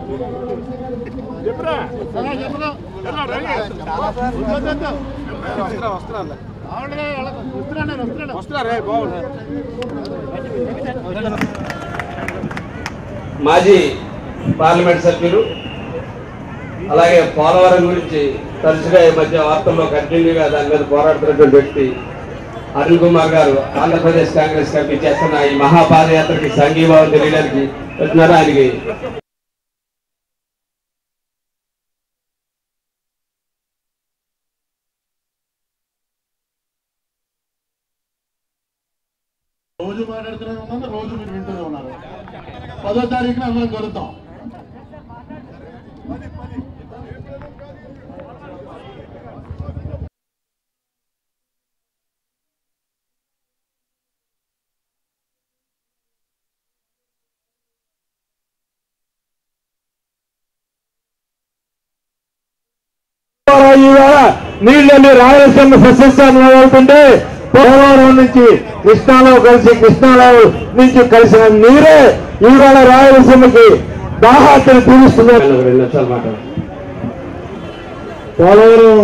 మాజీ పార్లమెంట్ సభ్యులు అలాగే పోలవరం గురించి తరచుగా ఈ మధ్య వార్తల్లో కంటిన్యూగా దాని మీద పోరాడుతున్నటువంటి వ్యక్తి అనిల్ కుమార్ గారు ఆంధ్రప్రదేశ్ కాంగ్రెస్ కమిటీ చేస్తున్న ఈ మహాపాదయాత్రకి సంఘీభావం తెలియడానికి వెళ్తున్నారు ఆయనకి రోజు మాట్లాడుతూనే ఉన్నాను రోజు మీరు వింటూనే ఉన్నారు పదో తారీఖున అందరం కలుద్దాం ఈవేళ నీళ్ళని రాయలసీమ సస్యశ్యామలం అవుతుంటే పోలవరం నుంచి కృష్ణాలో కలిసి కృష్ణాలో నుంచి కలిసిన నీరే ఈవేళ రాయలసీమకి దాహార్తిని తీరుస్తున్నారు ఒక రెండు నిమిషాలు మాట్లాడు పోలవరం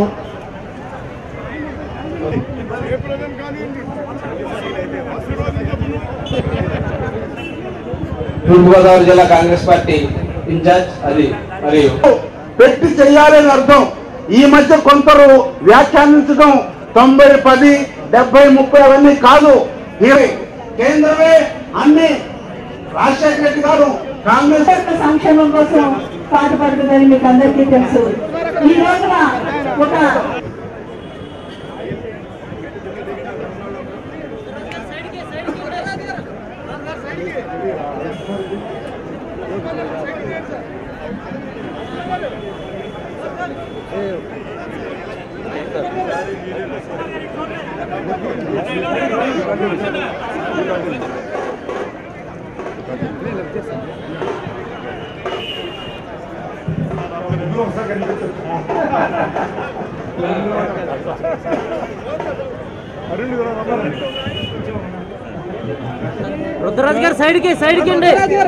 తూర్పుగోదావరి జిల్లా కాంగ్రెస్ పార్టీ ఇన్ఛార్జ్ అది మరియు పెట్టి చెయ్యాలని అర్థం ఈ మధ్య కొందరు వ్యాఖ్యానించడం తొంభై పది డెబ్బై ముప్పై అవన్నీ కాదు ఇవి కేంద్రమే అన్ని రాజశేఖర రెడ్డి గారు కాంగ్రెస్ యొక్క సంక్షేమం కోసం పాటుపడుతుందని మీకు అందరికీ తెలుసు ఈ రోజున ఒక రుద్రరాజు గారు సైడ్కి సైడ్కి అండి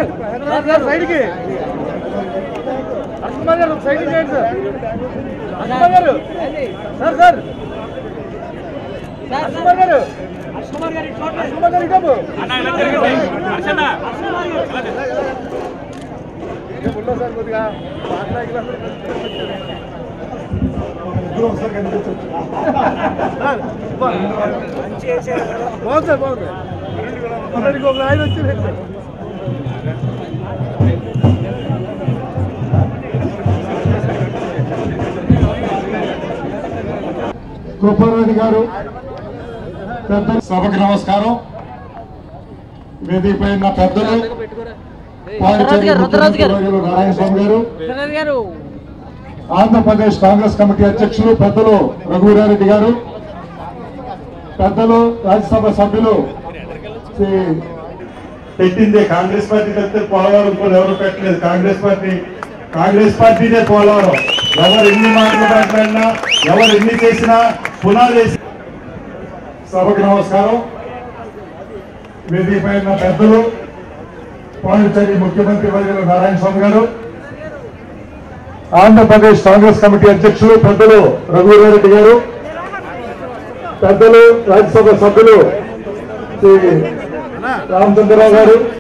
కృపారాణి గారు పెద్ద సభకు నమస్కారం వేదికపై ఉన్న పెద్దలు పాండిచేరి రుద్రరాజు గారు. ముఖ్యమంత్రి వర్యులు నారాయణ స్వామి గారు రుద్రరాజు గారు ఆంధ్రప్రదేశ్ కాంగ్రెస్ కమిటీ అధ్యక్షులు పెద్దలు రఘువీరారెడ్డి గారు పెద్దలు రాజ్యసభ సభ్యులు శ్రీ పెట్టింది కాంగ్రెస్ పార్టీ తప్పితే పోలవరం కూడా ఎవరు పెట్టలేదు కాంగ్రెస్ పార్టీ కాంగ్రెస్ పార్టీనే పోలవరం ఎవరు ఎన్ని మాటలు మాట్లాడినా ఎవరు ఎన్ని చేసినా పునాది వేసి సభకు నమస్కారం వేదికపై ఉన్న పెద్దలు పాండిచేరి ముఖ్యమంత్రి వర్యులు నారాయణ స్వామి గారు ఆంధ్రప్రదేశ్ కాంగ్రెస్ కమిటీ అధ్యక్షులు పెద్దలు రఘువీరారెడ్డి గారు పెద్దలు రాజ్యసభ సభ్యులు శ్రీ రామచంద్రరావు గారు